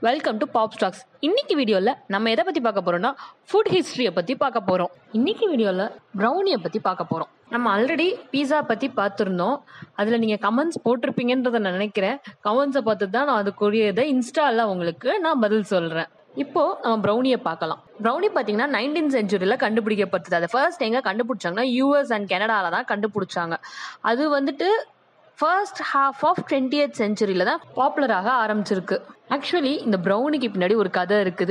welcome to pop stocks இன்னைக்கு வீடியோவில் நம்ம எதை பற்றி பார்க்க போகிறோம்னா ஃபுட் ஹிஸ்ட்ரியை பற்றி பார்க்க போகிறோம் இன்னைக்கு வீடியோவில் ப்ரௌனியை பற்றி பார்க்க போகிறோம் நம்ம ஆல்ரெடி பீஸா பற்றி பார்த்துருந்தோம் அதில் நீங்கள் கமெண்ட்ஸ் போட்டிருப்பீங்கன்றதை நான் நினைக்கிறேன் கமெண்ட்ஸை பார்த்து தான் நான் அதுக்குரியதை இன்ஸ்டாவில் உங்களுக்கு நான் பதில் சொல்கிறேன் இப்போ நம்ம ப்ரௌனியை பார்க்கலாம் ப்ரௌனி பார்த்தீங்கன்னா நைன்டீன் செஞ்சுரியில் கண்டுபிடிக்கப்பட்டது அதை ஃபர்ஸ்ட் எங்கே கண்டுபிடிச்சாங்கன்னா யூஎஸ் அண்ட் கனடாவில் தான் கண்டுபிடிச்சாங்க அது வந்துட்டு ஃபர்ஸ்ட் ஹாஃப் ஆஃப் டுவெண்ட்டியத் செஞ்சுரியில் தான் பாப்புலராக ஆரம்பிச்சிருக்கு ஆக்சுவலி இந்த ப்ரௌனிக்கு பின்னாடி ஒரு கதை இருக்குது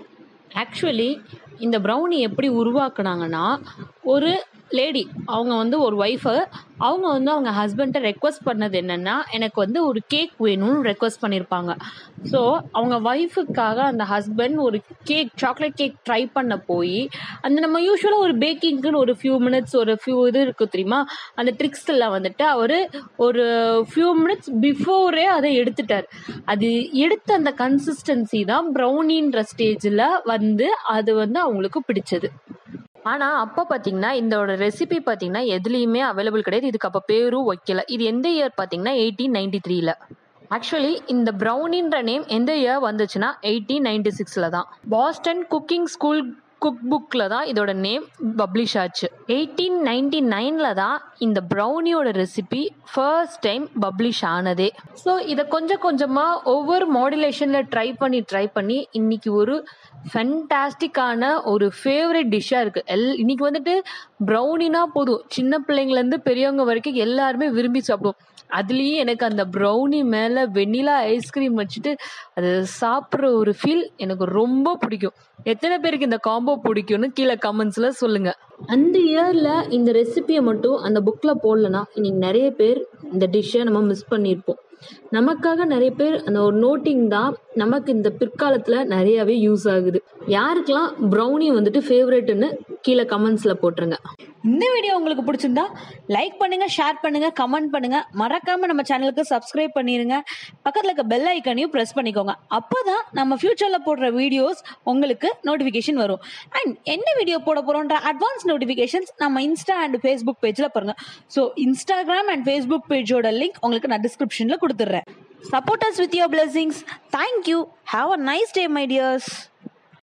ஆக்சுவலி இந்த ப்ரௌனி எப்படி உருவாக்குனாங்கன்னா ஒரு லேடி அவங்க வந்து ஒரு ஒய்ஃபை அவங்க வந்து அவங்க ஹஸ்பண்ட்டை ரெக்வஸ்ட் பண்ணது என்னென்னா எனக்கு வந்து ஒரு கேக் வேணும்னு ரெக்வஸ்ட் பண்ணியிருப்பாங்க ஸோ அவங்க ஒய்ஃபுக்காக அந்த ஹஸ்பண்ட் ஒரு கேக் சாக்லேட் கேக் ட்ரை பண்ண போய் அந்த நம்ம யூஸ்வலாக ஒரு பேக்கிங்க்குன்னு ஒரு ஃபியூ மினிட்ஸ் ஒரு ஃபியூ இது இருக்குது தெரியுமா அந்த ட்ரிக்ஸில் வந்துட்டு அவர் ஒரு ஃபியூ மினிட்ஸ் பிஃபோரே அதை எடுத்துட்டார் அது எடுத்த அந்த கன்சிஸ்டன்சி தான் ப்ரௌனின்ற ஸ்டேஜில் வந்து அது வந்து அவங்களுக்கு பிடிச்சது ஆனால் அப்போ பார்த்தீங்கன்னா இதோட ரெசிபி பார்த்தீங்கன்னா எதுலேயுமே அவைலபிள் கிடையாது இதுக்கு அப்போ பேரும் வைக்கல இது எந்த இயர் பார்த்தீங்கன்னா எயிட்டீன் நைன்டி த்ரீல ஆக்சுவலி இந்த ப்ரௌனின்ற நேம் எந்த இயர் வந்துச்சுன்னா எயிட்டீன் நைன்டி சிக்ஸில் தான் பாஸ்டன் குக்கிங் ஸ்கூல் குக் புக்கில் தான் இதோட நேம் பப்ளிஷ் ஆச்சு எயிட்டீன் நைன்டி நைனில் தான் இந்த ப்ரௌனியோட ரெசிபி ஃபர்ஸ்ட் டைம் பப்ளிஷ் ஆனதே ஸோ இதை கொஞ்சம் கொஞ்சமாக ஒவ்வொரு மாடுலேஷனில் ட்ரை பண்ணி ட்ரை பண்ணி இன்னைக்கு ஒரு ஃபென்டாஸ்டிக்கான ஒரு ஃபேவரட் டிஷ்ஷாக இருக்குது எல் இன்னைக்கு வந்துட்டு ப்ரௌனினா போதும் சின்ன பிள்ளைங்கள்லேருந்து பெரியவங்க வரைக்கும் எல்லாருமே விரும்பி சாப்பிடுவோம் அதுலேயும் எனக்கு அந்த ப்ரௌனி மேலே வெண்ணிலா ஐஸ்கிரீம் வச்சுட்டு அது சாப்பிட்ற ஒரு ஃபீல் எனக்கு ரொம்ப பிடிக்கும் எத்தனை பேருக்கு இந்த காம்போ பிடிக்கும்னு கீழே கமெண்ட்ஸில் சொல்லுங்கள் அந்த இயரில் இந்த ரெசிபியை மட்டும் அந்த புக்கில் போடலனா இன்னைக்கு நிறைய பேர் இந்த டிஷ்ஷை நம்ம மிஸ் பண்ணியிருப்போம் நமக்காக நிறைய பேர் அந்த ஒரு நோட்டிங் தான் நமக்கு இந்த பிற்காலத்தில் நிறையாவே யூஸ் ஆகுது யாருக்கெல்லாம் ப்ரௌனி வந்துட்டு ஃபேவரட்னு கீழே கமெண்ட்ஸில் போட்டுருங்க இந்த வீடியோ உங்களுக்கு பிடிச்சிருந்தா லைக் பண்ணுங்க ஷேர் பண்ணுங்க கமெண்ட் பண்ணுங்க மறக்காம நம்ம சேனலுக்கு சப்ஸ்கிரைப் பண்ணிருங்க பக்கத்தில் இருக்க பெல் ஐக்கனையும் ப்ரெஸ் பண்ணிக்கோங்க அப்போதான் நம்ம ஃபியூச்சரில் போடுற வீடியோஸ் உங்களுக்கு நோட்டிஃபிகேஷன் வரும் அண்ட் என்ன வீடியோ போட போகிறோன்ற அட்வான்ஸ் நோட்டிஃபிகேஷன்ஸ் நம்ம இன்ஸ்டா அண்ட் ஃபேஸ்புக் பேஜில் பாருங்க ஸோ இன்ஸ்டாகிராம் அண்ட் ஃபேஸ்புக் பேஜோட லிங்க் உங்களுக்கு நான் டிஸ்கிரிப்ஷனில் கொடுத்துட்றேன் support us with your blessings thank you have a nice day my tears